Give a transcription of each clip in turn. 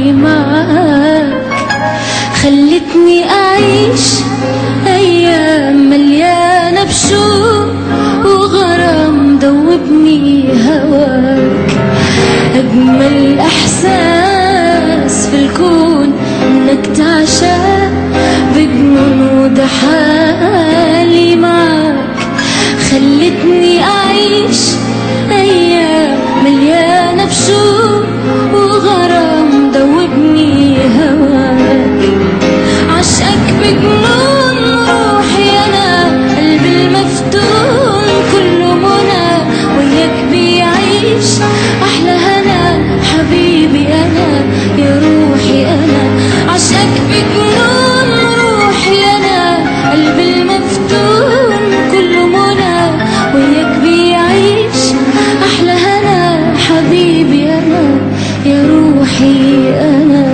حالي معاك خلتني أعيش أيام مليانة بشوق وغرام دوبني هواك أجمل إحساس في الكون إنك تعشق بجنون وده حالي معاك خلتني أعيش أيام مليانة بشوق وغرام دوبني هواك عشقك بجنون روحي أنا قلبي المفتون كله منى وياك بيعيش أحلى هنا حبيبي أنا يا روحي أنا عشقك بجنون روحي أنا قلبي المفتون كله منى وياك بيعيش أحلى هنا حبيبي أنا يا روحي أنا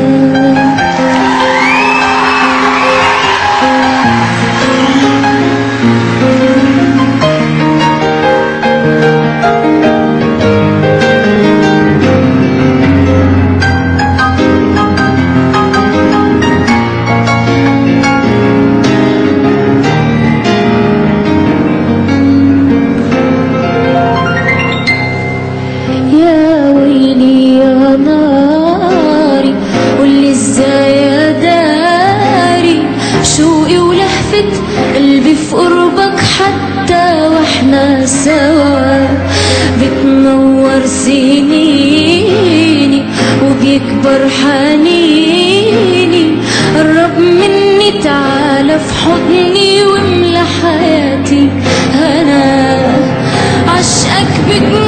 يا ويلي يا ناري قولي ازاي يا داري شوقي ولهفة قلبي في قربك حتى واحنا سوا بتنور سنيني وبيكبر حنيني قرب مني تعالى في حضني واملى حياتي هنا عشقك بجنون